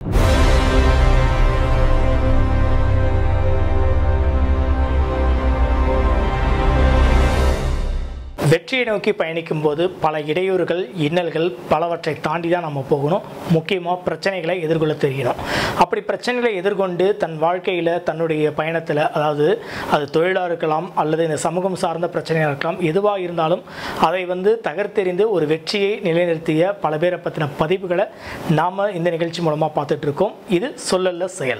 வெற்றியை நோக்கி பயணிக்கும் போது பல இடையூறுகள் இன்னல்கள் பலவற்றை தாண்டி தான் நம்ம போகணும் முக்கியமாக பிரச்சனைகளை எதிர்கொள்ள தெரியணும் அப்படி பிரச்சனைகளை எதிர்கொண்டு தன் வாழ்க்கையில் தன்னுடைய பயணத்தில் அதாவது அது தொழிலாக இருக்கலாம் அல்லது இந்த சமூகம் சார்ந்த பிரச்சனையாக இருக்கலாம் எதுவாக இருந்தாலும் அதை வந்து தகர்த்தெறிந்து ஒரு வெற்றியை நிலைநிறுத்திய பல பேரை பற்றின பதிவுகளை நாம் இந்த நிகழ்ச்சி மூலமாக பார்த்துட்டு இருக்கோம் இது சொல்லல்ல செயல்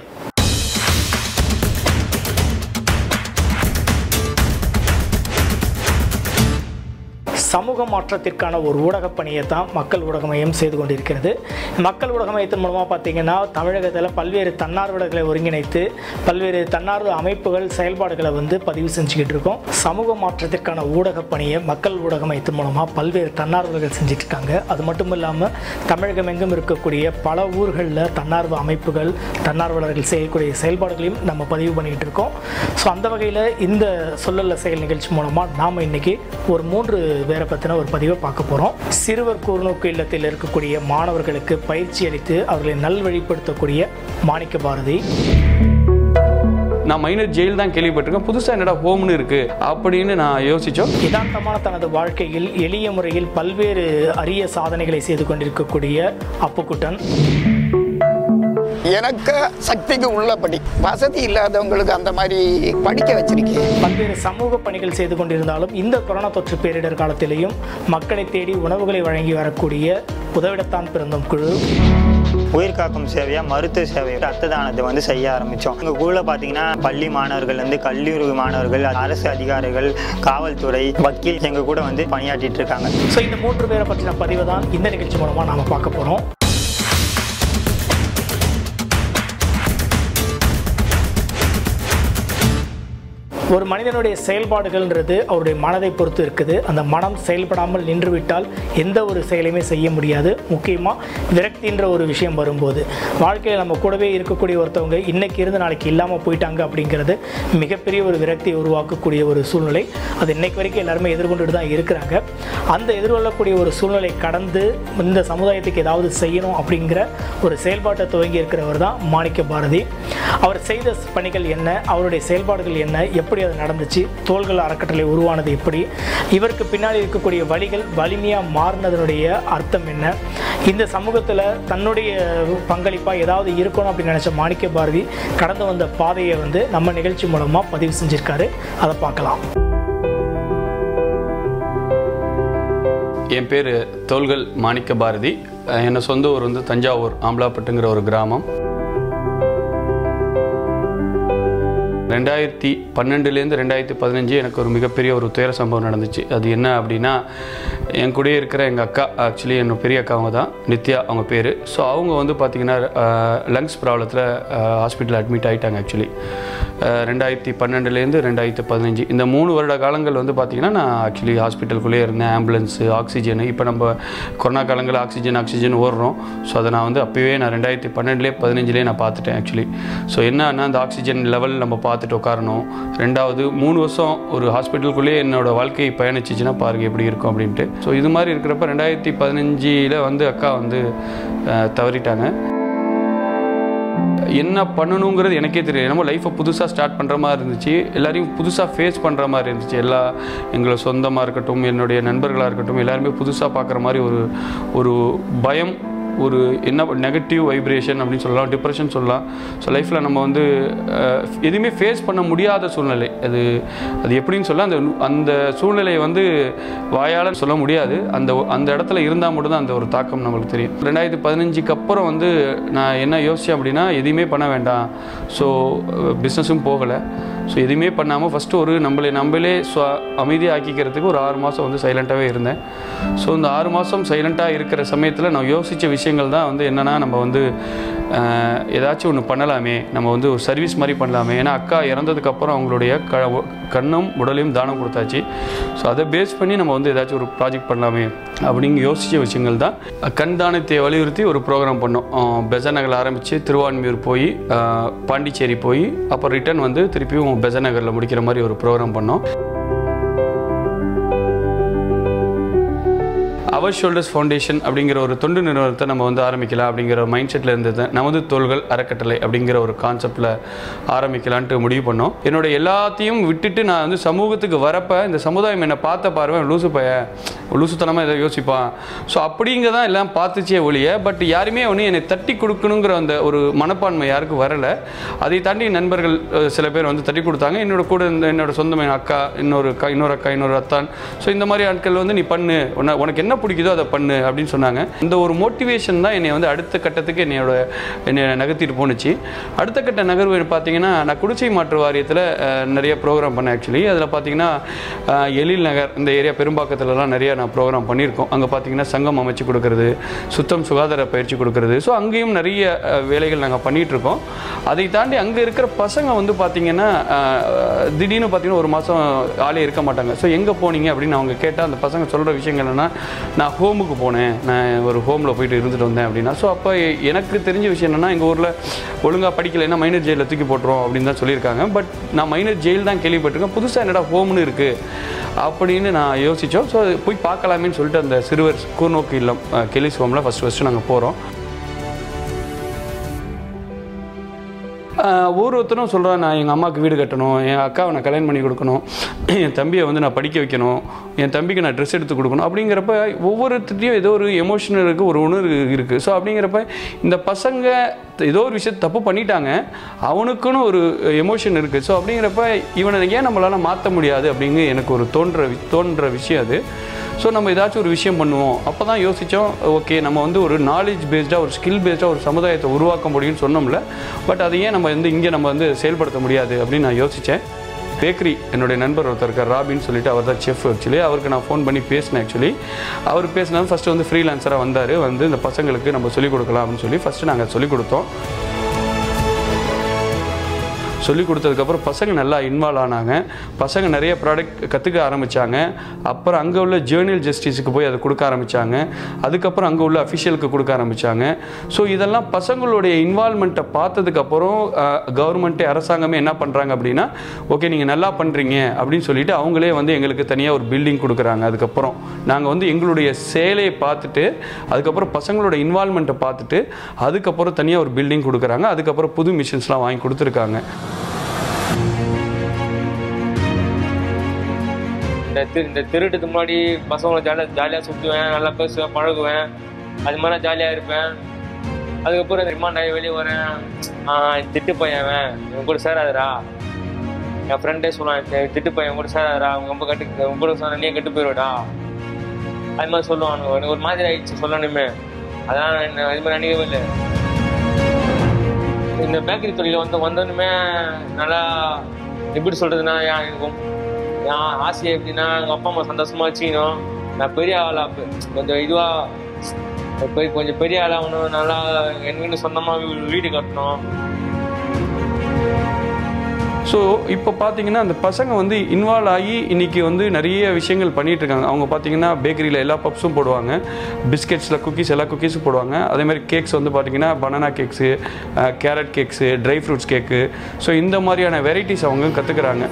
சமூக மாற்றத்திற்கான ஒரு ஊடகப் பணியை தான் மக்கள் ஊடக மையம் செய்து கொண்டிருக்கிறது மக்கள் ஊடக மையத்தின் மூலமாக பார்த்தீங்கன்னா தமிழகத்தில் பல்வேறு தன்னார்வலர்களை ஒருங்கிணைத்து பல்வேறு தன்னார்வ அமைப்புகள் செயல்பாடுகளை வந்து பதிவு செஞ்சுக்கிட்டு இருக்கோம் சமூக மாற்றத்திற்கான ஊடகப் பணியை மக்கள் ஊடக மையத்தின் மூலமாக பல்வேறு தன்னார்வலர்கள் செஞ்சுட்டு இருக்காங்க அது மட்டும் இல்லாமல் தமிழகம் எங்கும் இருக்கக்கூடிய பல ஊர்களில் தன்னார்வ அமைப்புகள் தன்னார்வலர்கள் செய்யக்கூடிய செயல்பாடுகளையும் நம்ம பதிவு பண்ணிக்கிட்டு இருக்கோம் ஸோ அந்த வகையில் இந்த சொல்லல்ல செயல் நிகழ்ச்சி மூலமாக நாம் இன்னைக்கு ஒரு மூன்று பேரை பற்றின ஒரு பதிவை பார்க்க போகிறோம் சிறுவர் கூர்நோக்கு இல்லத்தில் இருக்கக்கூடிய மாணவர்களுக்கு பயிற்சி அளித்து அவர்களை நல்வழிப்படுத்தக்கூடிய மாணிக்க பாரதி நான் மைனர் ஜெயில் தான் கேள்விப்பட்டிருக்கேன் புதுசாக என்னடா ஹோம்னு இருக்கு அப்படின்னு நான் யோசிச்சோம் யதார்த்தமான தனது வாழ்க்கையில் எளிய முறையில் பல்வேறு அரிய சாதனைகளை செய்து கொண்டிருக்கக்கூடிய அப்புக்குட்டன் எனக்கு சக்திக்கு உள்ளபடி வசதி இல்லாதவங்களுக்கு அந்த மாதிரி படிக்க வச்சிருக்கேன் பல்வேறு சமூக பணிகள் செய்து கொண்டிருந்தாலும் இந்த கொரோனா தொற்று பேரிடர் காலத்திலேயும் மக்களை தேடி உணவுகளை வழங்கி வரக்கூடிய உதவிடத்தான் பிறந்தோம் குழு உயிர் காக்கும் சேவையா மருத்துவ சேவை ரத்த தானத்தை வந்து செய்ய ஆரம்பித்தோம் எங்கள் குழுவில் பார்த்தீங்கன்னா பள்ளி மாணவர்கள் வந்து கல்லூரி மாணவர்கள் அரசு அதிகாரிகள் காவல்துறை வக்கீல் எங்கள் கூட வந்து பணியாற்றிட்டு இருக்காங்க ஸோ இந்த மூன்று பேரை பற்றின பதிவை தான் இந்த நிகழ்ச்சி மூலமாக நாம் பார்க்க போகிறோம் ஒரு மனிதனுடைய செயல்பாடுகள்ன்றது அவருடைய மனதை பொறுத்து இருக்குது அந்த மனம் செயல்படாமல் நின்றுவிட்டால் எந்த ஒரு செயலையுமே செய்ய முடியாது முக்கியமாக விரக்தின்ற ஒரு விஷயம் வரும்போது வாழ்க்கையில் நம்ம கூடவே இருக்கக்கூடிய ஒருத்தவங்க இன்னைக்கு இருந்து நாளைக்கு இல்லாமல் போயிட்டாங்க அப்படிங்கிறது மிகப்பெரிய ஒரு விரக்தியை உருவாக்கக்கூடிய ஒரு சூழ்நிலை அது இன்னைக்கு வரைக்கும் எல்லாருமே எதிர்கொண்டுட்டு தான் இருக்கிறாங்க அந்த எதிர்கொள்ளக்கூடிய ஒரு சூழ்நிலை கடந்து இந்த சமுதாயத்துக்கு ஏதாவது செய்யணும் அப்படிங்கிற ஒரு செயல்பாட்டை துவங்கி இருக்கிறவர் தான் மாணிக்க பாரதி அவர் செய்த பணிகள் என்ன அவருடைய செயல்பாடுகள் என்ன எப்படி அது நடந்துச்சு தோள்கள் அறக்கட்டளை உருவானது எப்படி இவருக்கு பின்னாடி இருக்கக்கூடிய வழிகள் வலிமையாக மாறினதனுடைய அர்த்தம் என்ன இந்த சமூகத்தில் தன்னுடைய பங்களிப்பாக ஏதாவது இருக்கணும் அப்படின்னு நினச்ச மாணிக்க பாரதி கடந்து வந்த பாதையை வந்து நம்ம நிகழ்ச்சி மூலமாக பதிவு செஞ்சுருக்காரு அதை பார்க்கலாம் என் பேர் தோள்கள் மாணிக்க பாரதி அஹ் என்னை சொந்த ஊர் வந்து தஞ்சாவூர் ஆம்பலாப்பட்டுங்கிற ஒரு கிராமம் ரெண்டாயிரத்தி பன்னெண்டுலேருந்து ரெண்டாயிரத்தி பதினஞ்சு எனக்கு ஒரு மிகப்பெரிய ஒரு துயர சம்பவம் நடந்துச்சு அது என்ன அப்படின்னா என் கூடயே இருக்கிற எங்கள் அக்கா ஆக்சுவலி என்னோட பெரிய அக்காவங்க தான் நித்யா அவங்க பேர் ஸோ அவங்க வந்து பார்த்திங்கன்னா லங்ஸ் ப்ராப்ளத்தில் ஹாஸ்பிட்டல் அட்மிட் ஆகிட்டாங்க ஆக்சுவலி ரெண்டாயிரத்தி பன்னெண்டுலேருந்து ரெண்டாயிரத்தி பதினஞ்சு இந்த மூணு வருட காலங்கள் வந்து பார்த்திங்கன்னா நான் ஆக்சுவலி ஹாஸ்பிட்டலுக்குள்ளே இருந்தேன் ஆம்புலன்ஸு ஆக்சிஜன் இப்போ நம்ம கொரோனா காலங்களில் ஆக்சிஜன் ஆக்சிஜன் ஓடுறோம் ஸோ அதை நான் வந்து அப்போவே நான் ரெண்டாயிரத்தி பன்னெண்டுலேயே பதினஞ்சுலேயே நான் பார்த்துட்டேன் ஆக்சுவலி ஸோ என்னன்னா அந்த ஆக்சிஜன் லெவல் நம்ம பார்த்துட்டு உட்காரணும் ரெண்டாவது மூணு வருஷம் ஒரு ஹாஸ்பிட்டலுக்குள்ளேயே என்னோட வாழ்க்கை பயணிச்சிச்சுன்னா பாருங்க எப்படி இருக்கும் அப்படின்ட்டு ஸோ இது மாதிரி இருக்கிறப்ப ரெண்டாயிரத்தி பதினஞ்சில் வந்து அக்கா வந்து அஹ், தவறிட்டாங்க என்ன பண்ணணுங்கிறது எனக்கே தெரியும் நம்ம லைஃப்பை புதுசாக ஸ்டார்ட் பண்ணுற மாதிரி இருந்துச்சு எல்லாரையும் புதுசாக ஃபேஸ் பண்ணுற மாதிரி இருந்துச்சு எல்லா எங்களை சொந்தமாக இருக்கட்டும் என்னுடைய நண்பர்களாக இருக்கட்டும் எல்லாருமே புதுசாக பார்க்குற மாதிரி ஒரு ஒரு பயம் ஒரு என்ன நெகட்டிவ் வைப்ரேஷன் அப்படின்னு சொல்லலாம் டிப்ரெஷன் சொல்லலாம் ஸோ லைஃப்பில் நம்ம வந்து அஹ், எதுவுமே ஃபேஸ் பண்ண முடியாத சூழ்நிலை அது அது எப்படின்னு சொல்ல அந்த அந்த சூழ்நிலையை வந்து வாயால் சொல்ல முடியாது அந்த அந்த இடத்துல இருந்தால் மட்டும்தான் அந்த ஒரு தாக்கம் நம்மளுக்கு தெரியும் ரெண்டாயிரத்தி பதினஞ்சுக்கு அப்புறம் வந்து நான் என்ன யோசித்தேன் அப்படின்னா எதுவுமே பண்ண வேண்டாம் ஸோ பிஸ்னஸும் போகலை ஸோ எதுவுமே பண்ணாமல் ஃபஸ்ட்டு ஒரு நம்மளை நம்மளே ஸ்வ அமைதியாக ஆக்கிக்கிறதுக்கு ஒரு ஆறு மாதம் வந்து சைலண்ட்டாகவே இருந்தேன் ஸோ இந்த ஆறு மாதம் சைலண்ட்டாக இருக்கிற சமயத்தில் நான் யோசித்த விஷயங்கள் தான் வந்து என்னென்னா நம்ம வந்து அஹ், ஏதாச்சும் ஒன்று பண்ணலாமே நம்ம வந்து ஒரு சர்வீஸ் மாதிரி பண்ணலாமே ஏன்னா அக்கா இறந்ததுக்கப்புறம் அவங்களுடைய க கண்ணும் உடலையும் தானம் கொடுத்தாச்சு ஸோ அதை பேஸ் பண்ணி நம்ம வந்து ஏதாச்சும் ஒரு ப்ராஜெக்ட் பண்ணலாமே அப்படின்னு யோசித்த விஷயங்கள் தான் கண் தானத்தை வலியுறுத்தி ஒரு ப்ரோக்ராம் பண்ணோம் அஹ், பெசநகரில் ஆரம்பித்து திருவான்மியூர் போய் அஹ், பாண்டிச்சேரி போய் அப்புறம் ரிட்டர்ன் வந்து திருப்பியும் பெசநகரில் முடிக்கிற மாதிரி ஒரு ப்ரோக்ராம் பண்ணோம் அவர் ஷோல்டர்ஸ் ஃபவுண்டேஷன் அப்படிங்கிற ஒரு தொண்டு நிறுவனத்தை நம்ம வந்து ஆரம்பிக்கலாம் அப்படிங்கிற மைண்ட் செட்டில் இருந்தது நமது தோள்கள் அறக்கட்டளை அப்படிங்கிற ஒரு கான்செப்டில் ஆரம்பிக்கலான்ட்டு முடிவு பண்ணோம் என்னோட எல்லாத்தையும் விட்டுட்டு நான் வந்து சமூகத்துக்கு வரப்ப இந்த சமுதாயம் என்னை பார்த்த பார்வை லூசு பைய லூசுத்தனமாக இதை யோசிப்பான் ஸோ அப்படிங்க தான் எல்லாம் பார்த்துச்சே ஒழிய பட் யாருமே ஒன்று என்னை தட்டி கொடுக்கணுங்கிற அந்த ஒரு மனப்பான்மை யாருக்கும் வரலை அதை தாண்டி நண்பர்கள் அஹ், சில பேர் வந்து தட்டி கொடுத்தாங்க என்னோட கூட இந்த என்னோட சொந்தம் என் அக்கா இன்னொரு அக்கா இன்னொரு அக்கா இன்னொரு அத்தான் ஸோ இந்த மாதிரி ஆட்கள் வந்து நீ பண்ணு உன்ன- உனக்கு என்ன பிடிக்குதோ அதை பண்ணு அப்படின்னு சொன்னாங்க இந்த ஒரு மோட்டிவேஷன் தான் என்னை வந்து அடுத்த கட்டத்துக்கு என்னையோட என்னை நகர்த்திட்டு போணுச்சு அடுத்த கட்ட நகர்வு பார்த்தீங்கன்னா நான் குடிசை மாற்று வாரியத்தில் நிறைய ப்ரோக்ராம் பண்ணேன் ஆக்சுவலி அதில் பார்த்தீங்கன்னா அஹ், எழில் நகர் இந்த ஏரியா பெரும்பாக்கத்துலலாம் நிறைய நான் ப்ரோக்ராம் பண்ணியிருக்கோம் அங்கே பார்த்தீங்கன்னா சங்கம் அமைச்சு கொடுக்கறது சுத்தம் சுகாதார பயிற்சி கொடுக்கறது ஸோ அங்கேயும் நிறைய அஹ், வேலைகள் நாங்கள் பண்ணிட்டு இருக்கோம் அதை தாண்டி அங்கே இருக்கிற பசங்க வந்து பார்த்தீங்கன்னா அஹ், திடீர்னு பார்த்தீங்கன்னா ஒரு மாதம் ஆளே இருக்க மாட்டாங்க ஸோ எங்கே போனீங்க அப்படின்னு அவங்க கேட்டால் அந்த பசங்க சொல்கிற விஷயங்கள் என்னென்னா நான் ஹோமுக்கு போனேன் நான் ஒரு ஹோமில் போயிட்டு இருந்துட்டு வந்தேன் அப்படின்னா ஸோ அப்போ எனக்கு தெரிஞ்ச விஷயம் என்னென்னா எங்கள் ஊரில் ஒழுங்காக படிக்கலைன்னா மைனர் ஜெயிலில் தூக்கி போட்டுரும் அப்படின்னு தான் சொல்லியிருக்காங்க பட் நான் மைனர் ஜெயில் தான் கேள்விப்பட்டிருக்கேன் புதுசாக என்னடா ஹோம்னு இருக்குது அப்படின்னு நான் யோசித்தோம் ஸோ போய் பார்க்கலாமேன்னு சொல்லிட்டு அந்த சிறுவர் கூர்நோக்கு இல்லம் அஹ், கெலிஸ் ஹோமில் ஃபஸ்ட் ஃபஸ்ட்டு நாங்கள் போகிறோம் ஆஹ் ஒவ்வொருத்தரும் சொல்கிறான் நான் எங்கள் அம்மாவுக்கு வீடு கட்டணும் என் அக்காவை நான் கல்யாணம் பண்ணி கொடுக்கணும் என் தம்பியை வந்து நான் படிக்க வைக்கணும் என் தம்பிக்கு நான் ட்ரெஸ் எடுத்து கொடுக்கணும் அப்படிங்கிறப்ப ஒவ்வொருத்தையும் ஏதோ ஒரு எமோஷனலுக்கு ஒரு உணர்வு இருக்குது ஸோ அப்படிங்கிறப்ப இந்த பசங்க ஏதோ ஒரு விஷயத்தை தப்பு பண்ணிட்டாங்க அவனுக்குன்னு ஒரு எமோஷன் இருக்குது ஸோ அப்படிங்கிறப்ப இவனை ஏன் நம்மளால் மாற்ற முடியாது அப்படிங்க எனக்கு ஒரு தோன்ற வி- தோன்ற விஷயம் அது ஸோ நம்ம ஏதாச்சும் ஒரு விஷயம் பண்ணுவோம் அப்போ தான் யோசித்தோம் ஓகே நம்ம வந்து ஒரு நாலேஜ் பேஸ்டாக ஒரு ஸ்கில் பேஸ்டாக ஒரு சமுதாயத்தை உருவாக்க முடியும்னு சொன்னோம்ல பட் அதை ஏன் நம்ம வந்து இங்கே நம்ம வந்து செயல்படுத்த முடியாது அப்படின்னு நான் யோசித்தேன் பேக்கரி என்னுடைய நண்பர் ஒருத்தர் இருக்கார் ராபின்னு சொல்லிட்டு அவர் தான் செஃப் ஆக்சுவலி அவருக்கு நான் ஃபோன் பண்ணி பேசினேன் ஆக்சுவலி அவர் பேசினாலும் ஃபஸ்ட்டு வந்து ஃப்ரீலான்சராக வந்தார் வந்து இந்த பசங்களுக்கு நம்ம சொல்லிக் கொடுக்கலாம் அப்படின்னு சொல்லி ஃபஸ்ட்டு நாங்கள் சொல்லிக் கொடுத்தோம் சொல்லி கொடுத்ததுக்கப்புறம் பசங்க நல்லா இன்வால்வ் ஆனாங்க பசங்க நிறைய ப்ராடக்ட் கற்றுக்க ஆரம்பித்தாங்க அப்புறம் அங்கே உள்ள ஜேர்னல் ஜஸ்டிஸுக்கு போய் அதை கொடுக்க ஆரம்பித்தாங்க அதுக்கப்புறம் அங்கே உள்ள அஃபிஷியலுக்கு கொடுக்க ஆரம்பித்தாங்க ஸோ இதெல்லாம் பசங்களுடைய இன்வால்மெண்ட்டை பார்த்ததுக்கப்புறம் கவர்மெண்ட்டே அரசாங்கமே என்ன பண்ணுறாங்க அப்படின்னா ஓகே நீங்கள் நல்லா பண்ணுறீங்க அப்படின்னு சொல்லிட்டு அவங்களே வந்து எங்களுக்கு தனியாக ஒரு பில்டிங் கொடுக்குறாங்க அதுக்கப்புறம் நாங்கள் வந்து எங்களுடைய சேலையை பார்த்துட்டு அதுக்கப்புறம் பசங்களோட இன்வால்மெண்ட்டை பார்த்துட்டு அதுக்கப்புறம் தனியாக ஒரு பில்டிங் கொடுக்குறாங்க அதுக்கப்புறம் புது மிஷின்ஸ்லாம் வாங்கி கொடுத்துருக்காங்க இந்த திரு இந்த திருட்டுக்கு முன்னாடி பசங்களை ஜாலியாக ஜாலியாக சுற்றுவேன் நல்லா பேசுவேன் பழகுவேன் அது மாதிரி ஜாலியாக இருப்பேன் அதுக்கப்புறம் தெரியுமா நான் வெளியே வரேன் ஆஹ் திட்டு பையன் அவன், இவன் கூட சேராதுடா என் ஃப்ரெண்டே சொல்லுவான் "டேய், திட்டு பையன் இவன் கூட சேராதுடா அவங்க ரொம்ப கட்டு உங்க கூட சொன்ன நீ கெட்டு போயிடுடா அது மாதிரி சொல்லுவான் எனக்கு ஒரு மாதிரி ஆயிடுச்சு சொல்லணுமே அதான் என்ன இது மாதிரி நினைக்கவே இல்லை இந்த பேக்கரி தொழில வந்து வந்தோன்னுமே நல்லா எப்படி சொல்றதுன்னா என் எனக்கு என் ஆசை எப்படின்னா எங்கள் அப்பா அம்மா சந்தோஷமா வச்சுக்கணும் நான் பெரிய ஆளா பெ- கொஞ்சம் இதுவா போய் கொஞ்சம் பெரிய ஆளாகணும் நல்லா எனக்கு சொந்தமாக வீடு கட்டணும் ஸோ இப்போ பார்த்தீங்கன்னா அந்த பசங்க வந்து இன்வால்வ் ஆகி இன்னைக்கு வந்து நிறைய விஷயங்கள் பண்ணிட்டு இருக்காங்க அவங்க பார்த்தீங்கன்னா பேக்கரியில் எல்லா பப்ஸும் போடுவாங்க பிஸ்கெட்ஸில் குக்கீஸ் எல்லா குக்கீஸும் போடுவாங்க அதே மாதிரி கேக்ஸ் வந்து பார்த்தீங்கன்னா banana cakes carrot cakes dry fruits cake so இந்த மாதிரியான வெரைட்டிஸ் அவங்க கற்றுக்குறாங்க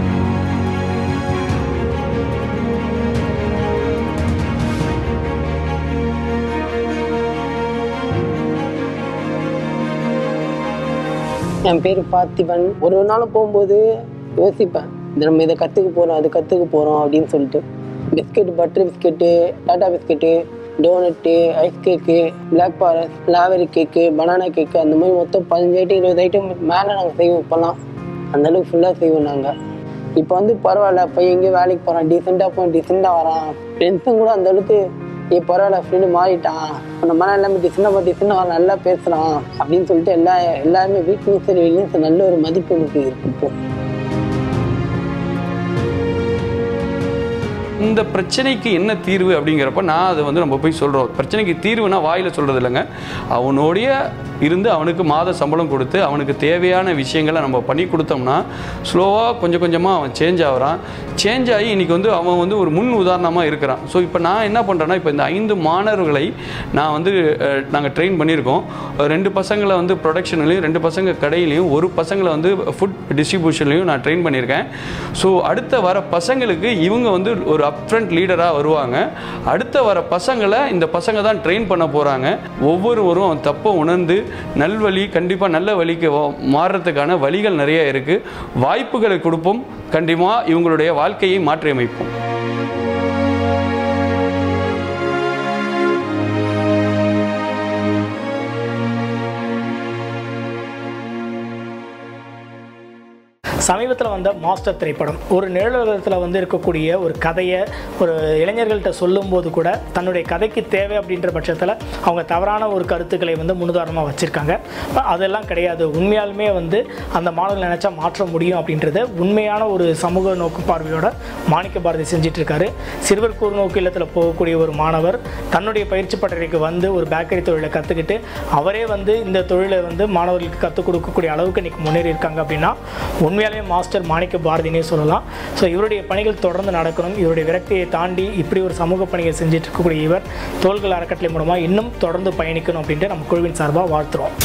என் பேர் பார்த்திபன் ஒரு ஒரு நாள் போகும்போது யோசிப்பேன் இது நம்ம இதை கற்றுக்க போகிறோம் அது கற்றுக்க போகிறோம் அப்படின்னு சொல்லிட்டு biscuit butter biscuit Tata biscuit donut ice cake black forest strawberry cake banana cake அந்த மாதிரி மொத்தம் பதினஞ்சு ஐட்டம் இருபது ஐட்டம் மேலே நாங்கள் செய்வோம் இப்போல்லாம் அந்தளவுக்கு ஃபுல்லாக செய்வோம் நாங்கள் இப்போ வந்து பரவாயில்ல பையன் எங்கேயும் வேலைக்கு போகிறான் டீசெண்டாக போய் டீசெண்டாக வரான் ஃப்ரெண்ட்ஸும் கூட அந்த அளவுக்கு ஏ பரவாயில்ல ஃப்ரெண்டு மாறிட்டான் அந்த மாதிரி எல்லாமே டீசெண்டாக போய் டீசெண்டாக அவன் நல்லா பேசுகிறான் அப்படின்னு சொல்லிட்டு எல்லா எல்லாருமே வீட்லேயும் சரி வெளியும் சரி நல்ல ஒரு மதிப்பு எனக்கு இருக்கு இப்போ இந்த பிரச்சனைக்கு என்ன தீர்வு அப்படிங்கிறப்ப நான் அதை வந்து நம்ம போய் சொல்கிறோம் பிரச்சனைக்கு தீர்வுனா வாயில் சொல்கிறது இல்லைங்க அவனுடைய இருந்து அவனுக்கு மாத சம்பளம் கொடுத்து அவனுக்கு தேவையான விஷயங்களை நம்ம பண்ணி கொடுத்தோம்னா ஸ்லோவாக கொஞ்சம் கொஞ்சமாக அவன் சேஞ்ச் ஆகுறான் சேஞ்ச் ஆகி இன்றைக்கி வந்து அவன் வந்து ஒரு முன் உதாரணமாக இருக்கிறான் ஸோ இப்போ நான் என்ன பண்ணுறேன்னா இப்போ இந்த ஐந்து மாணவர்களை நான் வந்து நாங்கள் ட்ரெயின் பண்ணியிருக்கோம் ரெண்டு பசங்களை வந்து ப்ரொடக்ஷன்லையும் ரெண்டு பசங்க கடையிலையும் ஒரு பசங்களை வந்து ஃபுட் டிஸ்ட்ரிபியூஷன்லையும் நான் ட்ரெயின் பண்ணியிருக்கேன் ஸோ அடுத்த வர பசங்களுக்கு இவங்க வந்து ஒரு அப்ரண்ட் லீடராக வருவாங்க அடுத்த வர பசங்களை இந்த பசங்க தான் ட்ரெயின் பண்ண போகிறாங்க ஒவ்வொருவரும் அவன் தப்பை உணர்ந்து நல்வழி கண்டிப்பாக நல்ல வழிக்கு வா- மாறுறதுக்கான வழிகள் நிறைய இருக்குது வாய்ப்புகளை கொடுப்போம் கண்டிப்பாக இவங்களுடைய வாழ்க்கையை மாற்றி அமைப்போம் சமீபத்தில் வந்த மாஸ்டர் திரைப்படம் ஒரு நிழலகத்தில் வந்து இருக்கக்கூடிய ஒரு கதையை ஒரு இளைஞர்கள்ட்ட சொல்லும்போது கூட தன்னுடைய கதைக்கு தேவை அப்படின்ற பட்சத்தில் அவங்க தவறான ஒரு கருத்துக்களை வந்து முன்னுதாரணமாக வச்சுருக்காங்க அதெல்லாம் கிடையாது உண்மையாலுமே வந்து அந்த மாணவர்கள் நினச்சா மாற்ற முடியும் அப்படின்றத உண்மையான ஒரு சமூக நோக்கு பார்வையோட மாணிக்க பாரதி செஞ்சிட்டு இருக்காரு சிறுவர் கூர்நோக்கு இல்லத்தில் போகக்கூடிய ஒரு மாணவர் தன்னுடைய பயிற்சி பட்டறைக்கு வந்து ஒரு பேக்கரி தொழிலை கற்றுக்கிட்டு அவரே வந்து இந்த தொழிலை வந்து மாணவர்களுக்கு கற்றுக் கொடுக்கக்கூடிய அளவுக்கு இன்னைக்கு முன்னேறி இருக்காங்க அப்படின்னா உண்மையாலுமே மாஸ்டர் மாணிக்க பாரதினே சொல்லலாம் ஸோ இவருடைய பணிகள் தொடர்ந்து நடக்கணும் இவருடைய விரக்தியை தாண்டி இப்படி ஒரு சமூக பணியை செஞ்சுட்டு இருக்கக்கூடிய இவர் தோள்கள் அறக்கட்டளை மூலமாக இன்னும் தொடர்ந்து பயணிக்கணும் அப்படின்ட்டு நம்ம குழுவின் சார்பாக வாழ்த்துறோம்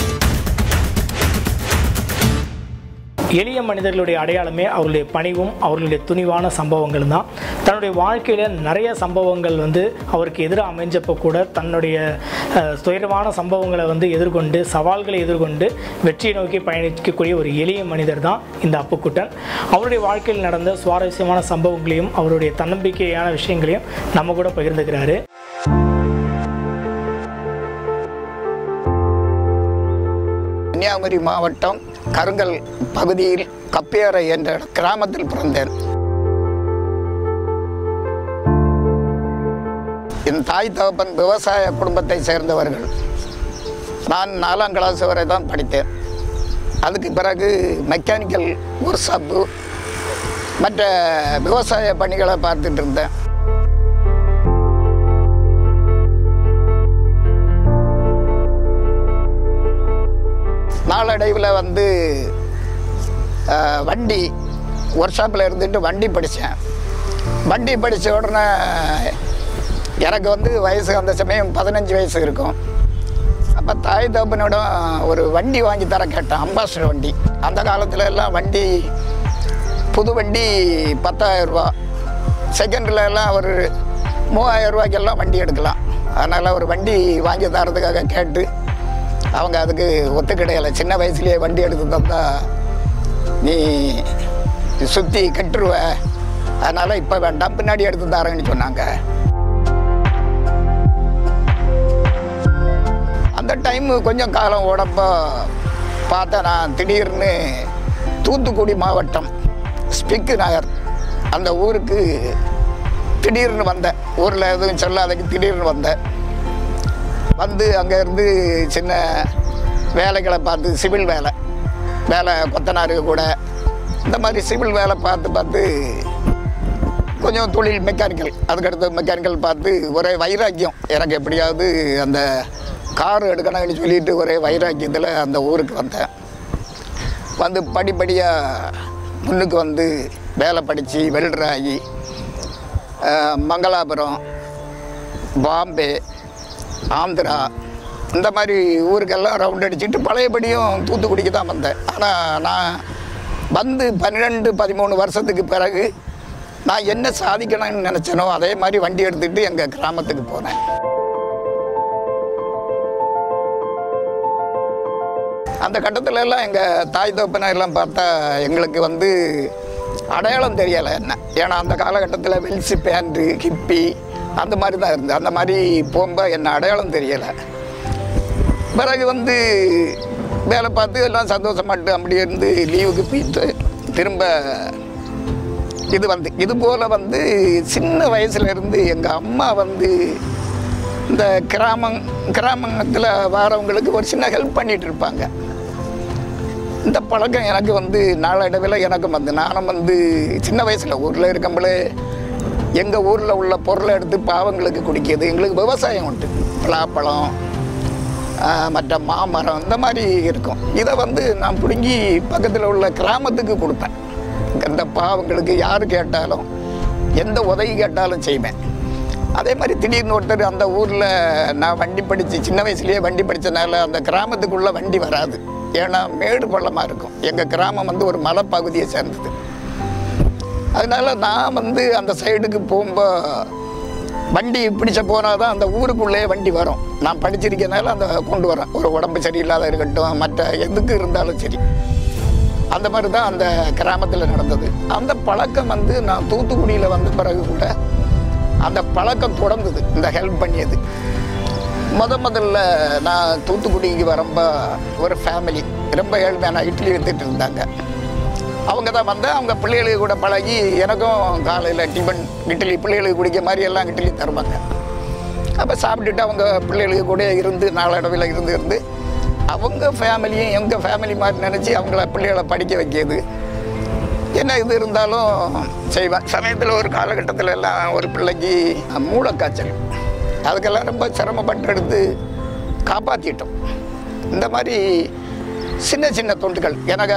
எளிய மனிதர்களுடைய அடையாளமே அவர்களுடைய பணிவும் அவர்களுடைய துணிவான சம்பவங்களும் தான் தன்னுடைய வாழ்க்கையில் நிறைய சம்பவங்கள் வந்து அவருக்கு எதிராக அமைஞ்சப்போ கூட தன்னுடைய அஹ், துயரமான சம்பவங்களை வந்து எதிர்கொண்டு சவால்களை எதிர்கொண்டு வெற்றியை நோக்கி பயணிக்கக்கூடிய ஒரு எளிய மனிதர் தான் இந்த அப்புக்குட்டன் அவருடைய வாழ்க்கையில் நடந்த சுவாரஸ்யமான சம்பவங்களையும் அவருடைய தன்னம்பிக்கையான விஷயங்களையும் நம்ம கூட பகிர்ந்துக்கிறாரு கன்னியாகுமரி மாவட்டம் கருங்கல் பகுதியில் கப்பேரை என்ற கிராமத்தில் பிறந்தேன் என் தாய் தகப்பன் விவசாய குடும்பத்தை சேர்ந்தவர்கள் நான் நாலாம் கிளாஸ் வரை தான் படித்தேன் அதுக்கு பிறகு மெக்கானிக்கல் ஒர்க் ஷாப்பு மற்ற விவசாய பணிகளை பார்த்துட்டு இருந்தேன் நாளடைவில் வந்து அஹ், வண்டி ஒர்க் ஷாப்பில் இருந்துட்டு வண்டி படித்தேன் வண்டி படித்த உடனே எனக்கு வந்து வயசு அந்த சமயம் பதினஞ்சு வயசு இருக்கும் அப்போ தாய் தகப்பனோட ஒரு வண்டி வாங்கி தர கேட்டேன் அம்பாஸ்டர் வண்டி அந்த காலத்துல எல்லாம் வண்டி புது வண்டி பத்தாயிரம் ரூபா செகண்டில் எல்லாம் ஒரு மூவாயிரம் ரூபாய்க்கெல்லாம் வண்டி எடுக்கலாம் அதனால் ஒரு வண்டி வாங்கி தரதுக்காக கேட்டு அவங்க அதுக்கு ஒத்துக்கிடையலை சின்ன வயசுலேயே வண்டி எடுத்து தந்தா நீ சுற்றி கட்டுருவ அதனால் இப்போ வேண்டாம் பின்னாடி எடுத்து தரேன்னு சொன்னாங்க அந்த டைமு கொஞ்சம் காலம் ஓடப்போ பார்த்தேன் நான் திடீர்னு தூத்துக்குடி மாவட்டம் ஸ்பிக்கு நகர் அந்த ஊருக்கு திடீர்னு வந்தேன் ஊரில் எதுவும் சொல்லாதக்கு திடீர்னு வந்தேன் வந்து அங்கே இருந்து சின்ன வேலைகளை பார்த்து சிவில் வேலை வேலை கொத்தனாரு கூட இந்த மாதிரி சிவில் வேலை பார்த்து பார்த்து கொஞ்சம் தொழில் மெக்கானிக்கல் அதுக்கடுத்து மெக்கானிக்கல் பார்த்து ஒரே வைராக்கியம் எனக்கு எப்படியாவது அந்த கார் எடுக்கணும்னு சொல்லிட்டு ஒரே வைராக்கியத்தில் அந்த ஊருக்கு வந்தேன் வந்து படிப்படியாக முன்னுக்கு வந்து வேலை படித்து வெல்டர் ஆகி அஹ், மங்களாபுரம் பாம்பே ஆந்திரா இந்த மாதிரி ஊருக்கெல்லாம் ரவுண்ட் அடிச்சுட்டு பழையபடியும் தூத்துக்குடிக்கு தான் வந்தேன் ஆனால் நான் வந்து பன்னிரெண்டு பதிமூணு வருஷத்துக்கு பிறகு நான் என்ன சாதிக்கணும்னு நினச்சேனோ அதே மாதிரி வண்டி எடுத்துகிட்டு எங்கள் கிராமத்துக்கு போனேன் அந்த கட்டத்துல எல்லாம் எங்கள் தாய் தோப்பனை எல்லாம் பார்த்தா எங்களுக்கு வந்து அடையாளம் தெரியலை என்ன ஏன்னா அந்த காலகட்டத்தில் வெல்சி பேண்ட்டு ஹிப்பி அந்த மாதிரி தான் இருந்தது அந்த மாதிரி போகும்போது என்ன அடையாளம் தெரியலை பிறகு வந்து வேலை பார்த்து எல்லாம் சந்தோஷமாட்டு அப்படியே இருந்து லீவுக்கு போயிட்டு திரும்ப இது வந்து இது போல் வந்து சின்ன வயசுல இருந்து எங்கள் அம்மா வந்து இந்த கிராமம் கிராமத்தில் வாரவங்களுக்கு ஒரு சின்ன ஹெல்ப் பண்ணிட்டு இருப்பாங்க இந்த பழக்கம் எனக்கு வந்து நாளடைவில் எனக்கும் வந்து நானும் வந்து சின்ன வயசில் ஊரில் இருக்கும்போது எங்கள் ஊரில் உள்ள பொருளை எடுத்து பாவங்களுக்கு குடிக்கிறது எங்களுக்கு விவசாயம் உண்டு பலாப்பழம் ஆஹ், மற்ற மாமரம் இந்த மாதிரி இருக்கும் இதை வந்து நான் பிடுங்கி பக்கத்தில் உள்ள கிராமத்துக்கு கொடுப்பேன் இந்த பாவங்களுக்கு யார் கேட்டாலும் எந்த உதவி கேட்டாலும் செய்வேன் அதே மாதிரி திடீர்னு ஒருத்தர் அந்த ஊரில் நான் வண்டி படித்து சின்ன வயசுலேயே வண்டி படித்தனால அந்த கிராமத்துக்குள்ளே வண்டி வராது ஏன்னா மேடு பள்ளமாக இருக்கும் எங்கள் கிராமம் வந்து ஒரு மலைப்பகுதியை சேர்ந்தது அதனால நான் வந்து அந்த சைடுக்கு போகும்போது வண்டி பிடிச்ச போனால் தான் அந்த ஊருக்குள்ளே வண்டி வரும் நான் படிச்சிருக்கனால அந்த கொண்டு வரேன் ஒரு உடம்பு சரியில்லாத இருக்கட்டும் மற்ற எதுக்கு இருந்தாலும் சரி அந்த மாதிரி தான் அந்த கிராமத்தில் நடந்தது அந்த பழக்கம் வந்து நான் தூத்துக்குடியில் வந்த பிறகு கூட அந்த பழக்கம் தொடர்ந்தது இந்த ஹெல்ப் பண்ணியது முத முதல்ல நான் தூத்துக்குடிக்கு வரப்போ ஒரு ஃபேமிலி ரொம்ப ஏழ்மையான இட்லி வித்துட்டு இருந்தாங்க அவங்க தான் வந்து அவங்க பிள்ளைகளுக்கு கூட பழகி எனக்கும் காலையில் டிஃபன் இட்லி பிள்ளைகளுக்கு குடிக்க மாதிரி எல்லாம் இட்லி தருவாங்க அப்போ சாப்பிட்டுட்டு அவங்க பிள்ளைகளுக்கு கூட இருந்து நாளடைவில் இருந்து இருந்து அவங்க ஃபேமிலியும் எங்கள் ஃபேமிலி மாதிரி நினச்சி அவங்கள பிள்ளைகளை படிக்க வைக்கிறது என்ன இது இருந்தாலும் செய்வேன் சமயத்தில் ஒரு காலகட்டத்தில் எல்லாம் ஒரு பிள்ளைக்கு மூளைக்காய்ச்சல் அதுக்கெல்லாம் ரொம்ப சிரமப்பட்டு எடுத்து காப்பாற்றிட்டோம் இந்த மாதிரி சின்ன சின்ன தொண்டுகள் எனக்கு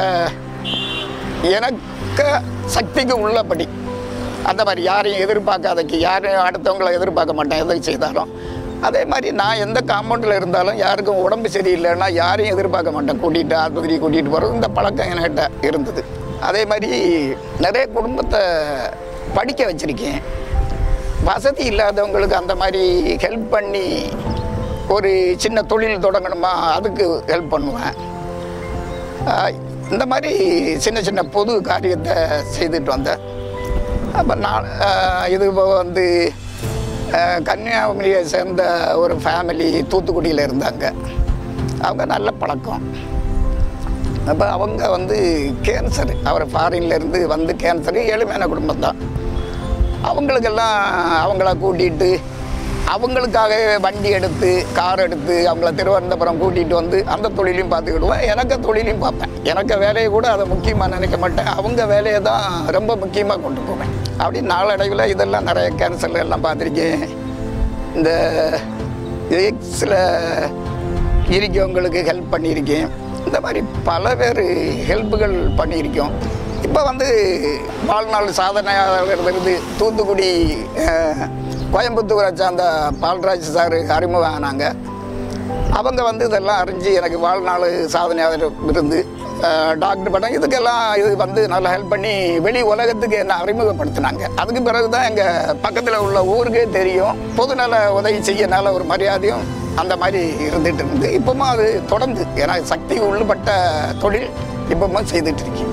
எனக்கு சக்திக்கு உள்ளபடி அந்த மாதிரி யாரையும் எதிர்பார்க்காதக்கு யாரையும் அடுத்தவங்களை எதிர்பார்க்க மாட்டேன் எதை செய்தாலும் அதே மாதிரி நான் எந்த காம்பவுண்டில் இருந்தாலும் யாருக்கும் உடம்பு சரியில்லைன்னா யாரையும் எதிர்பார்க்க மாட்டேன் கூட்டிகிட்டு ஆஸ்பத்திரி கூட்டிகிட்டு போகிறது இந்த பழக்கம் என்கிட்ட இருந்தது அதே மாதிரி நிறைய குடும்பத்தை படிக்க வச்சுருக்கேன் வசதி இல்லாதவங்களுக்கு அந்த மாதிரி ஹெல்ப் பண்ணி ஒரு சின்ன தொழில் தொடங்கணுமா அதுக்கு ஹெல்ப் பண்ணுவேன் ஆஹ் இந்த மாதிரி சின்ன சின்ன பொது காரியத்தை செய்துட்டு வந்தேன் அப்போ நான் ஆஹ் இது போக வந்து ஆஹ் கன்னியாகுமரியை சேர்ந்த ஒரு ஃபேமிலி தூத்துக்குடியில் இருந்தாங்க அவங்க நல்ல பழக்கம் அப்போ அவங்க வந்து கேன்சர் அவர் ஃபாரின்லேருந்து வந்து கேன்சர் ஏழ்மையான குடும்பம் தான் அவங்களுக்கெல்லாம் அவங்கள கூட்டிகிட்டு அவங்களுக்காகவே வண்டி எடுத்து கார் எடுத்து அவங்கள திருவனந்தபுரம் கூட்டிகிட்டு வந்து அந்த தொழிலையும் பார்த்துக்கிடுவேன் எனக்கு தொழிலையும் பார்ப்பேன் எனக்கு வேலையை கூட அதை முக்கியமாக நினைக்க மாட்டேன் அவங்க வேலையை தான் ரொம்ப முக்கியமாக கொண்டு போவேன் அப்படி நாளடைவில் இதெல்லாம் நிறைய கேன்சர் எல்லாம் பார்த்துருக்கேன் இந்த எக்ஸில் இருக்கவங்களுக்கு ஹெல்ப் பண்ணியிருக்கேன் இந்த மாதிரி பல பேர் ஹெல்ப்புகள் பண்ணியிருக்கோம் இப்போ வந்து வாழ்நாள் சாதனையாளர் விருது தூத்துக்குடி அஹ், கோயம்புத்தூரை சார்ந்த பால்ராஜ் சார் அறிமுகம் ஆனாங்க அவங்க வந்து இதெல்லாம் அறிஞ்சு எனக்கு வாழ்நாள் சாதனையாளர் விருந்து அஹ், டாக்டர் படம் இதுக்கெல்லாம் இது வந்து நல்லா ஹெல்ப் பண்ணி வெளி உலகத்துக்கு என்ன அறிமுகப்படுத்தினாங்க அதுக்கு பிறகு தான் எங்கள் பக்கத்தில் உள்ள ஊருக்கே தெரியும் பொதுநல உதவி செய்யனால ஒரு மரியாதையும் அந்த மாதிரி இருந்துட்டு இருந்து இப்பவும் அது தொடர்ந்து எனக்கு சக்தி உள்ளப்பட்ட தொழில் இப்பவும் செய்துட்டு இருக்கேன்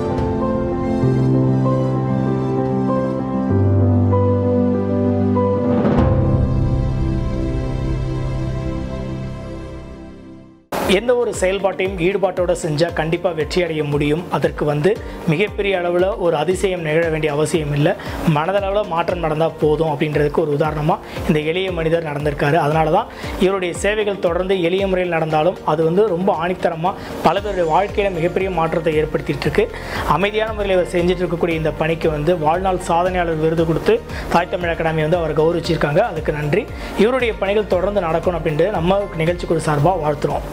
எந்த ஒரு செயல்பாட்டையும் ஈடுபாட்டோட செஞ்சால் கண்டிப்பாக வெற்றி அடைய முடியும் அதற்கு வந்து மிகப்பெரிய அளவில் ஒரு அதிசயம் நிகழ வேண்டிய அவசியம் இல்லை மனதளவில் மாற்றம் நடந்தால் போதும் அப்படின்றதுக்கு ஒரு உதாரணமாக இந்த எளிய மனிதர் நடந்திருக்காரு அதனால தான் இவருடைய சேவைகள் தொடர்ந்து எளிய முறையில் நடந்தாலும் அது வந்து ரொம்ப ஆணித்தரமாக பல பேருடைய வாழ்க்கையில் மிகப்பெரிய மாற்றத்தை ஏற்படுத்திட்டு இருக்கு அமைதியான முறையில் இவர் செஞ்சுட்டு இருக்கக்கூடிய இந்த பணிக்கு வந்து வாழ்நாள் சாதனையாளர் விருது கொடுத்து தாய் தமிழ் அகாடமி வந்து அவர் கௌரவிச்சிருக்காங்க அதுக்கு நன்றி இவருடைய பணிகள் தொடர்ந்து நடக்கணும் அப்படின்ட்டு நம்ம நிகழ்ச்சி குழு சார்பாக வாழ்த்துறோம்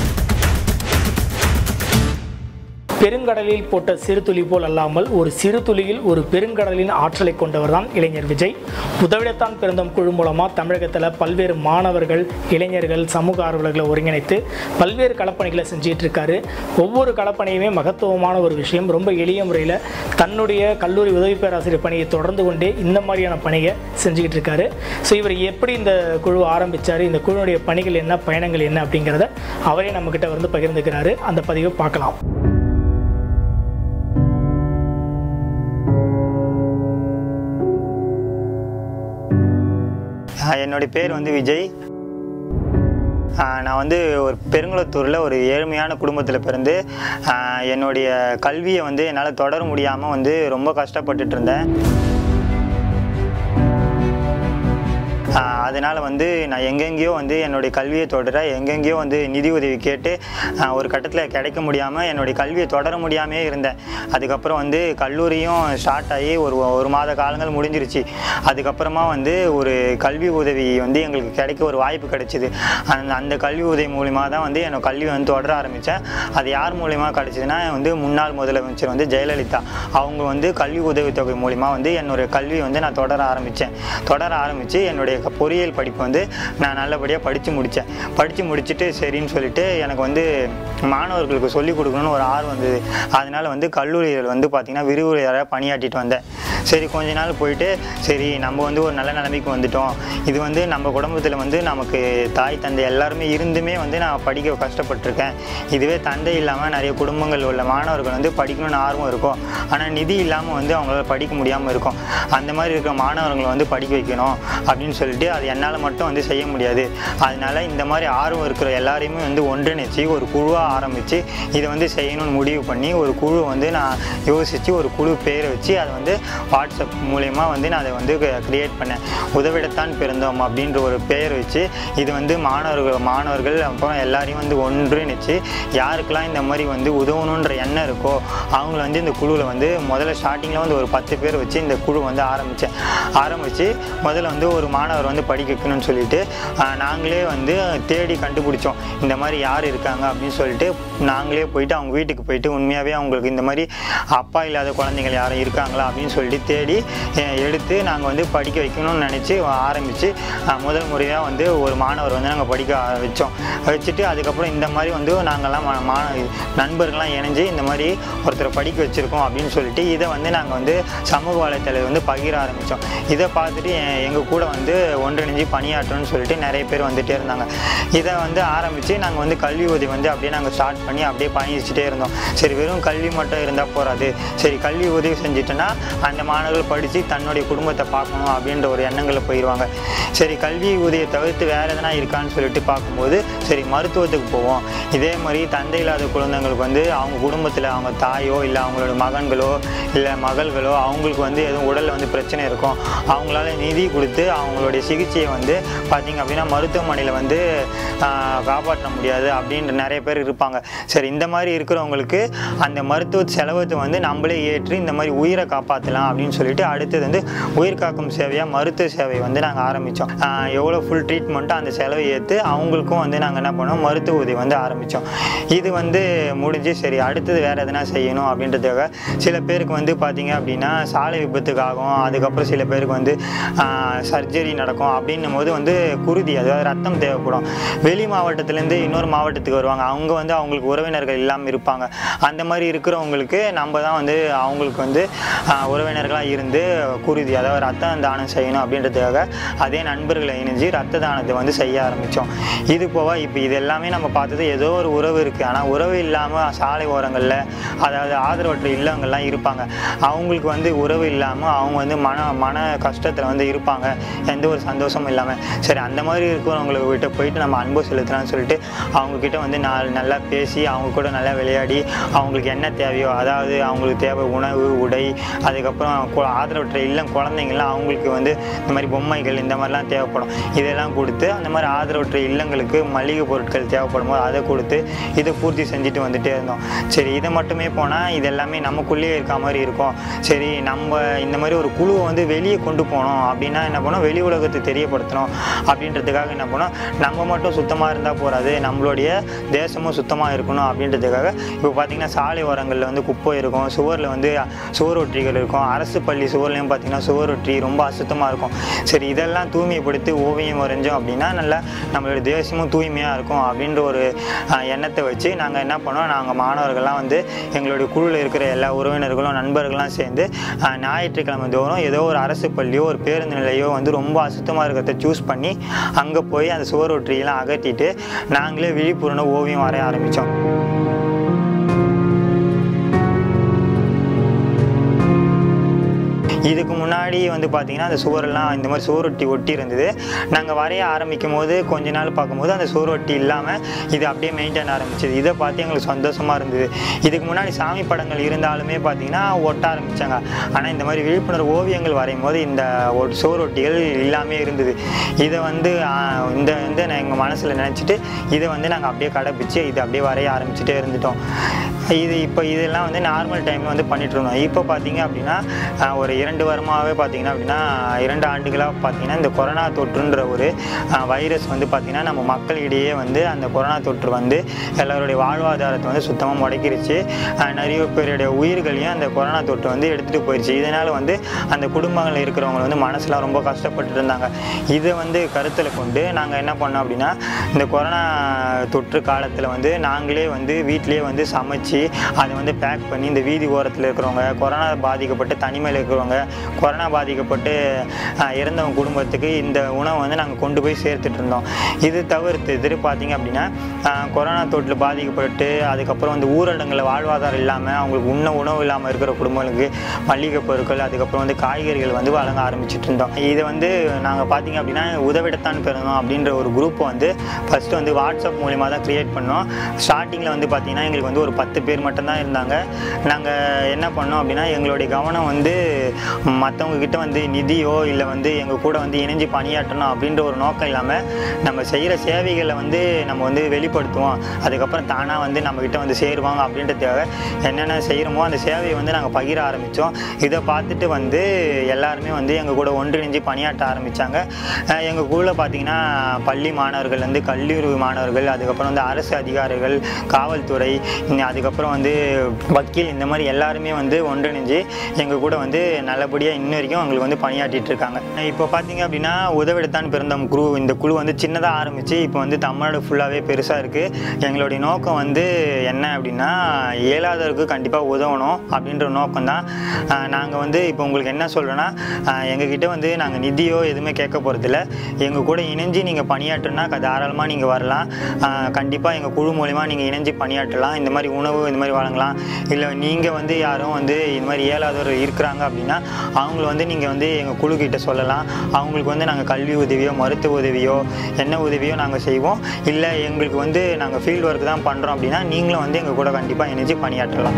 பெருங்கடலில் போட்ட சிறு துளி போல் அல்லாமல் ஒரு சிறு துளியில் ஒரு பெருங்கடலின் ஆற்றலை கொண்டவர் தான் இளைஞர் விஜய் உதவிடத்தான் பிறந்தம் குழு மூலமாக தமிழகத்தில் பல்வேறு மாணவர்கள் இளைஞர்கள் சமூக ஆர்வலர்களை ஒருங்கிணைத்து பல்வேறு களப்பணிகளை செஞ்சிட்டு இருக்காரு ஒவ்வொரு களப்பணியுமே மகத்துவமான ஒரு விஷயம் ரொம்ப எளிய முறையில் தன்னுடைய கல்லூரி உதவி பேராசிரியர் பணியை தொடர்ந்து கொண்டே இந்த மாதிரியான பணியை செஞ்சுக்கிட்டு இருக்காரு ஸோ இவர் எப்படி இந்த குழு ஆரம்பித்தார் இந்த குழுவுடைய பணிகள் என்ன பயணங்கள் என்ன அப்படிங்கிறத அவரே நம்மக்கிட்ட வந்து பகிர்ந்துக்கிறாரு அந்த பதிவை பார்க்கலாம் ஆஹ் என்னுடைய பேர் வந்து விஜய் ஆஹ் நான் வந்து ஒரு பெருங்குளத்தூரில் ஒரு ஏழ்மையான குடும்பத்தில் பிறந்து ஆஹ் என்னுடைய கல்வியை வந்து என்னால் தொடர முடியாமல் வந்து ரொம்ப கஷ்டப்பட்டுட்டு இருந்தேன் ஆஹ் அதனால வந்து நான் எங்கெங்கேயோ வந்து என்னுடைய கல்வியை தொடர எங்கெங்கேயோ வந்து நிதி உதவி கேட்டு ஆஹ் ஒரு கட்டத்தில் கிடைக்க முடியாமல் என்னுடைய கல்வியை தொடர முடியாமே இருந்தேன் அதுக்கப்புறம் வந்து கல்லூரியும் ஸ்டார்ட் ஆகி ஒரு ஒரு மாத காலங்கள் முடிஞ்சிருச்சு அதுக்கப்புறமா வந்து ஒரு கல்வி உதவி வந்து எங்களுக்கு கிடைக்க ஒரு வாய்ப்பு கிடைச்சிது அந்த அந்த கல்வி உதவி மூலிமா தான் வந்து என்னோட கல்வி வந்து தொடர ஆரம்பித்தேன் அது யார் மூலிமா கிடைச்சதுன்னா வந்து முன்னாள் முதலமைச்சர் வந்து ஜெயலலிதா அவங்க வந்து கல்வி உதவித்தொகை மூலிமா வந்து என்னுடைய கல்வி வந்து நான் தொடர ஆரம்பித்தேன் தொடர ஆரம்பித்து என்னுடைய க- பொறியியல் படிப்பு வந்து நான் நல்லபடியாக படித்து முடித்தேன் படித்து முடிச்சுட்டு சரின்னு சொல்லிட்டு எனக்கு வந்து மாணவர்களுக்கு சொல்லிக் கொடுக்கணும்னு ஒரு ஆர்வம் வந்தது அதனால வந்து கல்லூரியில் வந்து பார்த்திங்கன்னா விரிவுரையாளராக பணியாற்றிட்டு வந்தேன் சரி கொஞ்ச நாள் போயிட்டு சரி நம்ம வந்து ஒரு நல்ல நிலைமைக்கு வந்துட்டோம் இது வந்து நம்ம குடும்பத்தில் வந்து நமக்கு தாய் தந்தை எல்லாருமே இருந்துமே வந்து நான் படிக்க கஷ்டப்பட்டிருக்கேன் இதுவே தந்தை இல்லாமல் நிறைய குடும்பங்கள் உள்ள மாணவர்கள் வந்து படிக்கணும்னு ஆர்வம் இருக்கும் ஆனால் நிதி இல்லாமல் வந்து அவங்களால படிக்க முடியாமல் இருக்கும் அந்த மாதிரி இருக்கிற மாணவர்களை வந்து படிக்க வைக்கணும் அப்படின்னு சொல்லிட்டு அது என்னால் மட்டும் வந்து செய்ய முடியாது அதனால இந்த மாதிரி ஆர்வம் இருக்கிற எல்லாரையுமே வந்து ஒன்றிணைச்சு ஒரு குழுவாக ஆரம்பித்து இதை வந்து செய்யணும்னு முடிவு பண்ணி ஒரு குழு வந்து நான் யோசித்து ஒரு குழு பேரை வச்சு அதை வந்து வாட்ஸ்அப் மூலயமா வந்து நான் அதை வந்து க்ரியேட் பண்ணேன் உதவிடத்தான் பிறந்தோம் அப்படின்ற ஒரு பெயர் வச்சு இது வந்து மாணவர்கள் மாணவர்கள் அப்புறம் எல்லாரையும் வந்து ஒன்றிணைச்சு யாருக்கெல்லாம் இந்த மாதிரி வந்து உதவணுன்ற எண்ணம் இருக்கோ அவங்கள வந்து இந்த குழுவில் வந்து முதல்ல ஸ்டார்டிங்கில் வந்து ஒரு பத்து பேர் வச்சு இந்த குழு வந்து ஆரம்பித்தேன் ஆரம்பித்து முதல்ல வந்து ஒரு மாணவர் வந்து படிக்க வைக்கணும்னு சொல்லிட்டு ஆஹ், நாங்களே வந்து தேடி கண்டுபிடிச்சோம் இந்த மாதிரி யார் இருக்காங்க அப்படின்னு சொல்லிட்டு நாங்களே போயிட்டு அவங்க வீட்டுக்கு போயிட்டு உண்மையாகவே அவங்களுக்கு இந்த மாதிரி அப்பா இல்லாத குழந்தைகள் யாரும் இருக்காங்களா அப்படின்னு சொல்லிட்டு தேடி அஹ், எடுத்து நாங்கள் வந்து படிக்க வைக்கணும்னு நினச்சி ஆரம்பித்து முதல் முறையாக வந்து ஒரு மாணவர் வந்து நாங்கள் படிக்க வச்சோம் வச்சுட்டு அதுக்கப்புறம் இந்த மாதிரி வந்து நாங்கள்லாம் மா- மா நண்பர்கள்லாம் இணைஞ்சு இந்த மாதிரி ஒருத்தரை படிக்க வச்சுருக்கோம் அப்படின்னு சொல்லிட்டு இதை வந்து நாங்கள் வந்து சமூக வலைத்தளத்தில் வந்து பகிர ஆரம்பித்தோம் இதை பார்த்துட்டு எங்கள் கூட வந்து ஒன்றிணைஞ்சு பணியாற்றணும்னு சொல்லிட்டு நிறைய பேர் வந்துட்டே இருந்தாங்க இதை வந்து ஆரம்பித்து நாங்கள் வந்து கல்வி உதவி வந்து அப்படியே நாங்கள் ஸ்டார்ட் பண்ணி அப்படியே பயணிச்சுட்டே இருந்தோம் சரி வெறும் கல்வி மட்டும் இருந்தால் போகாது சரி கல்வி உதவி செஞ்சுட்டோன்னா அந்த மாணவர்கள் படித்து தன்னுடைய குடும்பத்தை பார்க்கணும் அப்படின்ற ஒரு எண்ணங்களில் போயிடுவாங்க சரி கல்வி உதவியை தவிர்த்து வேறு எதனா இருக்கான்னு சொல்லிட்டு பார்க்கும்போது சரி மருத்துவத்துக்கு போவோம் இதே மாதிரி தந்தை இல்லாத குழந்தைங்களுக்கு வந்து அவங்க குடும்பத்தில் அவங்க தாயோ இல்லை அவங்களோட மகன்களோ இல்லை மகள்களோ அவங்களுக்கு வந்து எதுவும் உடலில் வந்து பிரச்சனை இருக்கும் அவங்களால நிதி கொடுத்து அவங்களுடைய சிகிச்சையை வந்து பார்த்திங்க அப்படின்னா மருத்துவமனையில் வந்து ஆஹ், காப்பாற்ற முடியாது அப்படின்ற நிறைய பேர் இருப்பாங்க சரி இந்த மாதிரி இருக்கிறவங்களுக்கு அந்த மருத்துவ செலவத்தை வந்து நம்மளே ஏற்று இந்த மாதிரி உயிரை காப்பாற்றலாம் அப்படின்னு சொல்லிட்டு அடுத்தது வந்து உயிர் காக்கும் சேவையாக மருத்துவ சேவை வந்து நாங்கள் ஆரம்பித்தோம் எவ்வளோ ஃபுல் ட்ரீட்மெண்ட்டோ அந்த செலவை ஏற்று அவங்களுக்கும் வந்து நாங்கள் என்ன பண்ணோம் மருத்துவ உதவி வந்து ஆரம்பித்தோம் இது வந்து முடிஞ்சு சரி அடுத்தது வேறு எதனா செய்யணும் அப்படின்றதுக்காக சில பேருக்கு வந்து பார்த்தீங்க அப்படின்னா சாலை விபத்துக்காகும் அதுக்கப்புறம் சில பேருக்கு வந்து சர்ஜரி நடக்கும் அப்படின்னும் போது வந்து குருதி அதாவது ரத்தம் தேவைப்படும் வெளி மாவட்டத்துலேருந்து இன்னொரு மாவட்டத்துக்கு வருவாங்க அவங்க வந்து அவங்களுக்கு உறவினர்கள் இல்லாமல் இருப்பாங்க அந்த மாதிரி இருக்கிறவங்களுக்கு நம்ம தான் வந்து அவங்களுக்கு வந்து ஆஹ், உறவினர்களாக இருந்து குருதி அதாவது ரத்தம் தானம் செய்யணும் அப்படின்றதுக்காக அதே நண்பர்களை இணைஞ்சு ரத்த தானத்தை வந்து செய்ய ஆரம்பித்தோம் இது போக இப்போ இது எல்லாமே நம்ம பார்த்தது ஏதோ ஒரு உறவு இருக்குது ஆனால் உறவு இல்லாமல் சாலை ஓரங்களில் அதாவது ஆதரவற்ற இல்லங்கள்லாம் இருப்பாங்க அவங்களுக்கு வந்து உறவு இல்லாமல் அவங்க வந்து மன மன கஷ்டத்தில் வந்து இருப்பாங்க எந்த ஒரு சந்தோஷமும் இல்லாமல் சரி அந்த மாதிரி இருக்கிறவங்களை கிட்ட போயிட்டு நம்ம அன்பு செலுத்தலாம்னு சொல்லிட்டு அவங்கக்கிட்ட வந்து நாலு நல்லா பேசி அவங்க கூட நல்லா விளையாடி அவங்களுக்கு என்ன தேவையோ அதாவது அவங்களுக்கு தேவை உணவு உடை அதுக்கப்புறம் கு- ஆதரவற்ற இல்லம் குழந்தைங்கள்லாம் அவங்களுக்கு வந்து இந்த மாதிரி பொம்மைகள் இந்த மாதிரிலாம் தேவைப்படும் இதெல்லாம் கொடுத்து அந்த மாதிரி ஆதரவற்ற இல்லங்களுக்கு மளிகை பொருட்கள் தேவைப்படும் போது அதை கொடுத்து இதை பூர்த்தி செஞ்சுட்டு வந்துட்டே இருந்தோம் சரி இதை மட்டுமே போனால் இது எல்லாமே நமக்குள்ளேயே இருக்க மாதிரி இருக்கும் சரி நம்ம இந்த மாதிரி ஒரு குழுவை வந்து வெளியே கொண்டு போனோம் அப்படின்னா என்ன பண்ணோம் வெளி உலகத்துக்கு தெரியப்படுத்தணும் அப்படின்றதுக்காக என்ன பண்ணோம் நம்ம மட்டும் சுத்தமாக இருந்தால் போகாது நம்மளுடைய தேசமும் சுத்தமாக இருக்கணும் அப்படின்றதுக்காக இப்போ பார்த்தீங்கன்னா சாலை ஓரங்களில் வந்து குப்பை இருக்கும் சுவரில் வந்து சுவரொற்றிகள் இருக்கும் அரசு பள்ளி சுவர்லையும் பார்த்தீங்கன்னா சுவரொற்றி ரொம்ப அசுத்தமாக இருக்கும் சரி இதெல்லாம் தூய்மைப்படுத்தி ஓவியம் வரைஞ்சோம் அப்படின்னா நல்லா நம்மளோட தேசமும் தூய்மையாக இருக்கும் அப்படின்ற ஒரு ஆஹ், எண்ணத்தை வச்சு நாங்கள் என்ன பண்ணோம் நாங்கள் மாணவர்கள்லாம் வந்து எங்களுடைய குழுவில் இருக்கிற எல்லா உறவினர்களும் நண்பர்கள்லாம் சேர்ந்து ஆஹ், ஞாயிற்றுக்கிழமை தோறும் ஏதோ ஒரு அரசு பள்ளியோ ஒரு பேருந்து நிலையோ வந்து ரொம்ப அசுத்தமாக இருக்கிறத சூஸ் பண்ணி அங்கே போய் அந்த சுவரொற்றியெல்லாம் அகற்றிட்டு நாங்களே விழிப்புணர்வு ஓவியம் வரைய ஆரம்பித்தோம் இதுக்கு முன்னாடி வந்து பார்த்தீங்கன்னா அந்த சுவரெல்லாம் இந்த மாதிரி சுவரொட்டி ஒட்டி இருந்தது நாங்கள் வரைய ஆரம்பிக்கும் போது கொஞ்ச நாள் பார்க்கும்போது அந்த சுவரொட்டி இல்லாமல் இது அப்படியே மெயின்டைன் ஆரம்பிச்சது இதை பார்த்து எங்களுக்கு சந்தோஷமாக இருந்தது இதுக்கு முன்னாடி சாமி படங்கள் இருந்தாலுமே பார்த்தீங்கன்னா ஒட்ட ஆரம்பித்தாங்க ஆனால் இந்த மாதிரி விழிப்புணர்வு ஓவியங்கள் வரையும் போது இந்த ஒ- சுவரொட்டிகள் இல்லாமே இருந்தது இதை வந்து ஆஹ், இந்த வந்து நான் எங்கள் மனசில் நினச்சிட்டு இதை வந்து நாங்கள் அப்படியே கடைப்பிடிச்சு இதை அப்படியே வரைய ஆரம்பிச்சுட்டே இருந்துட்டோம் இது இப்போ இதெல்லாம் வந்து நார்மல் டைமில் வந்து பண்ணிட்டு இருந்தோம் இப்போ பார்த்தீங்க அப்படின்னா ஆஹ், ஒரு இரண்டு வருமாகவே பார்த்தீங்கன்னா அப்படின்னா இரண்டு ஆண்டுகளாக பார்த்தீங்கன்னா இந்த கொரோனா தொற்றுன்ற ஒரு வைரஸ் வந்து பார்த்தீங்கன்னா நம்ம மக்களிடையே வந்து அந்த கொரோனா தொற்று வந்து எல்லாருடைய வாழ்வாதாரத்தை வந்து சுத்தமாக முடக்கிருச்சு ஆஹ், நிறைய பேருடைய உயிர்களையும் அந்த கொரோனா தொற்று வந்து எடுத்துகிட்டு போயிடுச்சு இதனால் வந்து அந்த குடும்பங்களில் இருக்கிறவங்க வந்து மனசுலாம் ரொம்ப கஷ்டப்பட்டு இருந்தாங்க இதை வந்து கருத்தில் கொண்டு நாங்கள் என்ன பண்ணோம் அப்படின்னா இந்த கொரோனா தொற்று காலத்தில் வந்து நாங்களே வந்து வீட்டிலேயே வந்து சமைச்சு வச்சு அதை வந்து பேக் பண்ணி இந்த வீதி ஓரத்தில் இருக்கிறவங்க கொரோனா பாதிக்கப்பட்டு தனிமையில் இருக்கிறவங்க கொரோனா பாதிக்கப்பட்டு ஆஹ், இறந்தவங்க குடும்பத்துக்கு இந்த உணவை வந்து நாங்கள் கொண்டு போய் சேர்த்துட்டு இருந்தோம் இது தவிர்த்து இது பார்த்தீங்க அப்படின்னா ஆஹ், கொரோனா தொற்றில் பாதிக்கப்பட்டு அதுக்கப்புறம் வந்து ஊரடங்கில் வாழ்வாதாரம் இல்லாமல் அவங்களுக்கு உண்ண உணவு இல்லாமல் இருக்கிற குடும்பங்களுக்கு மளிகை பொருட்கள் அதுக்கப்புறம் வந்து காய்கறிகள் வந்து வழங்க ஆரம்பிச்சிட்டு இருந்தோம் இது வந்து நாங்கள் பார்த்தீங்க அப்படின்னா உதவிடத்தான் பிறந்தோம் அப்படின்ற ஒரு குரூப் வந்து ஃபஸ்ட்டு வந்து வாட்ஸ்அப் மூலிமா தான் க்ரியேட் பண்ணோம் ஸ்டார்டிங்கில் வந்து பார்த்தீங்கன்னா எங்களுக்கு வந்து ஒரு பத்து பேர் மட்டும்தான் இருந்தாங்க நாங்கள் என்ன பண்ணோம் அப்படின்னா எங்களுடைய கவனம் வந்து மற்றவங்க கிட்ட வந்து நிதியோ இல்லை வந்து எங்கள் கூட வந்து இணைஞ்சு பணியாற்றணும் அப்படின்ற ஒரு நோக்கம் இல்லாமல் நம்ம செய்கிற சேவைகளை வந்து நம்ம வந்து வெளிப்படுத்துவோம் அதுக்கப்புறம் தானாக வந்து நம்மக்கிட்ட வந்து சேருவாங்க அப்படின்றதுக்காக என்னென்ன செய்கிறோமோ அந்த சேவையை வந்து நாங்கள் பகிர ஆரம்பித்தோம் இதை பார்த்துட்டு வந்து எல்லாருமே வந்து எங்கள் கூட ஒன்றிணைஞ்சு பணியாற்ற ஆரம்பித்தாங்க எங்கள் குழுவில் பார்த்தீங்கன்னா பள்ளி மாணவர்கள் வந்து கல்லூரி மாணவர்கள் அதுக்கப்புறம் வந்து அரசு அதிகாரிகள் காவல்துறை இன்னும் அதுக்கப்புறம் வந்து வக்கீல் இந்த மாதிரி எல்லாருமே வந்து ஒன்றிணைஞ்சு எங்கள் கூட வந்து நல்லபடியாக இன்ன வரைக்கும் அவங்களுக்கு வந்து பணியாற்றிட்டு இருக்காங்க இப்போ பார்த்தீங்க அப்படின்னா உதவிடத்தான் பிறந்தம் குழு இந்த குழு வந்து சின்னதாக ஆரம்பித்து இப்போ வந்து தமிழ்நாடு ஃபுல்லாகவே பெருசாக இருக்குது எங்களுடைய நோக்கம் வந்து என்ன அப்படின்னா இயலாதவருக்கு கண்டிப்பாக உதவணும் அப்படின்ற நோக்கம் தான் நாங்கள் வந்து இப்போ உங்களுக்கு என்ன சொல்கிறேன்னா எங்ககிட்ட வந்து நாங்கள் நிதியோ எதுவுமே கேட்க போகிறதில்ல எங்கள் கூட இணைஞ்சு நீங்கள் பணியாற்றுனா க- தாராளமாக நீங்கள் வரலாம் கண்டிப்பாக எங்கள் குழு மூலிமா நீங்கள் இணைஞ்சு பணியாற்றலாம் இந்த மாதிரி உணவு இந்த மாதிரி வழங்கலாம் இல்லை நீங்கள் வந்து யாரும் வந்து இந்த மாதிரி இயலாதவர் இருக்கிறாங்க அப்படின்னா அவங்கள வந்து நீங்கள் வந்து எங்கள் குழு கிட்ட சொல்லலாம் அவங்களுக்கு வந்து நாங்கள் கல்வி உதவியோ மருத்துவ உதவியோ என்ன உதவியோ நாங்கள் செய்வோம் இல்லை எங்களுக்கு வந்து நாங்கள் ஃபீல்டு ஒர்க் தான் பண்ணுறோம் அப்படின்னா நீங்களும் வந்து எங்கள் கூட கண்டிப்பாக இணைஞ்சு பணியாற்றலாம்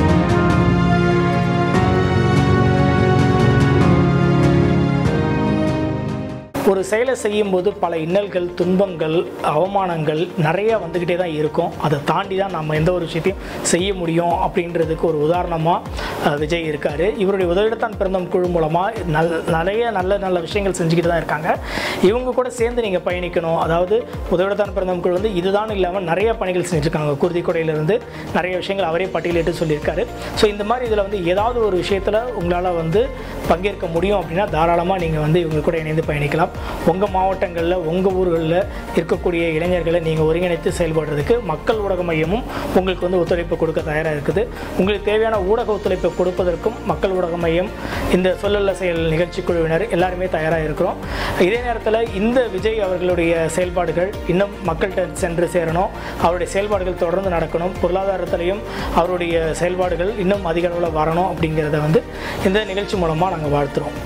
ஒரு செயலை செய்யும்போது பல இன்னல்கள் துன்பங்கள் அவமானங்கள் நிறைய வந்துக்கிட்டே தான் இருக்கும் அதை தாண்டி தான் நம்ம எந்த ஒரு விஷயத்தையும் செய்ய முடியும் அப்படின்றதுக்கு ஒரு உதாரணமாக விஜய் இருக்கார் இவருடைய உதவிடத்தான் பிறந்தம் குழு மூலமாக நல் நிறைய நல்ல நல்ல விஷயங்கள் செஞ்சுக்கிட்டு தான் இருக்காங்க இவங்க கூட சேர்ந்து நீங்கள் பயணிக்கணும் அதாவது உதவிடத்தான் பிறந்தம் குழு வந்து இதுதான் இல்லாமல் நிறைய பணிகள் செஞ்சுருக்காங்க குருதி கொடையிலிருந்து நிறைய விஷயங்கள் அவரே பட்டியலிட்டு சொல்லியிருக்காரு ஸோ இந்த மாதிரி இதில் வந்து ஏதாவது ஒரு விஷயத்தில் உங்களால் வந்து பங்கேற்க முடியும் அப்படின்னா தாராளமாக நீங்கள் வந்து இவங்க கூட இணைந்து பயணிக்கலாம் உங்கள் மாவட்டங்களில் உங்கள் ஊர்களில் இருக்கக்கூடிய இளைஞர்களை நீங்கள் ஒருங்கிணைத்து செயல்படுறதுக்கு மக்கள் ஊடக மையமும் உங்களுக்கு வந்து ஒத்துழைப்பு கொடுக்க தயாராக இருக்குது உங்களுக்கு தேவையான ஊடக ஒத்துழைப்பை கொடுப்பதற்கும் மக்கள் ஊடக மையம் இந்த சொல்லல்ல செயல் நிகழ்ச்சி குழுவினர் எல்லாருமே தயாராக இருக்கிறோம் இதே நேரத்தில் இந்த விஜய் அவர்களுடைய செயல்பாடுகள் இன்னும் மக்கள்கிட்ட சென்று சேரணும் அவருடைய செயல்பாடுகள் தொடர்ந்து நடக்கணும் பொருளாதாரத்திலையும் அவருடைய செயல்பாடுகள் இன்னும் அதிக அளவில் வரணும் அப்படிங்கிறத வந்து இந்த நிகழ்ச்சி மூலமாக நாங்கள் வாழ்த்துறோம்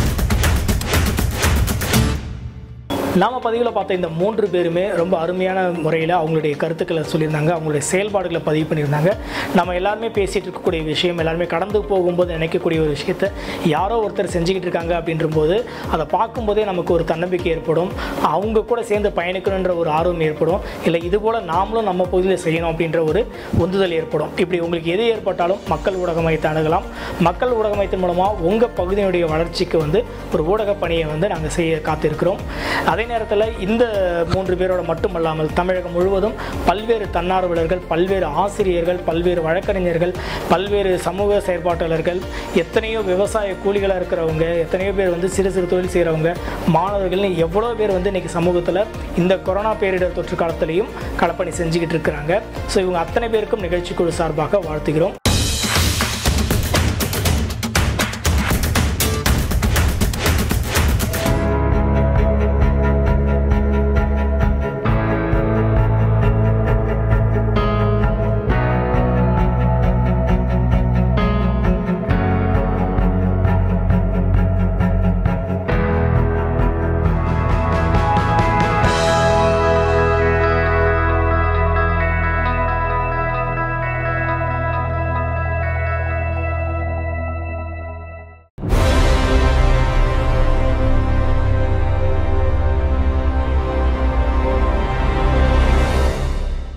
நாம பதிவில் பார்த்த இந்த மூன்று பேருமே ரொம்ப அருமையான முறையில் அவங்களுடைய கருத்துக்களை சொல்லியிருந்தாங்க அவங்களுடைய செயல்பாடுகளை பதிவு பண்ணியிருந்தாங்க நம்ம எல்லாருமே பேசிகிட்டு இருக்கக்கூடிய விஷயம் எல்லாருமே கடந்து போகும்போது நினைக்கக்கூடிய ஒரு விஷயத்தை யாரோ ஒருத்தர் செஞ்சுக்கிட்டு இருக்காங்க அப்படின்றபோது அதை பார்க்கும்போதே நமக்கு ஒரு தன்னம்பிக்கை ஏற்படும் அவங்க கூட சேர்ந்து பயணிக்கணுன்ற ஒரு ஆர்வம் ஏற்படும் இல்லை இது போல் நாமளும் நம்ம பகுதியில் செய்யணும் அப்படின்ற ஒரு உந்துதல் ஏற்படும் இப்படி உங்களுக்கு எது ஏற்பட்டாலும் மக்கள் ஊடக மையத்தை அணுகலாம் மக்கள் ஊடக மையத்தின் மூலமாக உங்கள் பகுதியினுடைய வளர்ச்சிக்கு வந்து ஒரு ஊடக பணியை வந்து நாங்கள் செய்ய காத்திருக்கிறோம் அதே நேரத்தில் இந்த மூன்று பேரோட மட்டுமல்லாமல் தமிழகம் முழுவதும் பல்வேறு தன்னார்வலர்கள் பல்வேறு ஆசிரியர்கள் பல்வேறு வழக்கறிஞர்கள் பல்வேறு சமூக செயற்பாட்டாளர்கள் எத்தனையோ விவசாய கூலிகளாக இருக்கிறவங்க எத்தனையோ பேர் வந்து சிறு சிறு தொழில் செய்கிறவங்க மாணவர்கள்னு எவ்வளோ பேர் வந்து இன்றைக்கி சமூகத்தில் இந்த கொரோனா பேரிடர் தொற்று காலத்திலையும் களப்பணி செஞ்சுக்கிட்டு இருக்கிறாங்க ஸோ இவங்க அத்தனை பேருக்கும் நிகழ்ச்சி குழு சார்பாக வாழ்த்துகிறோம்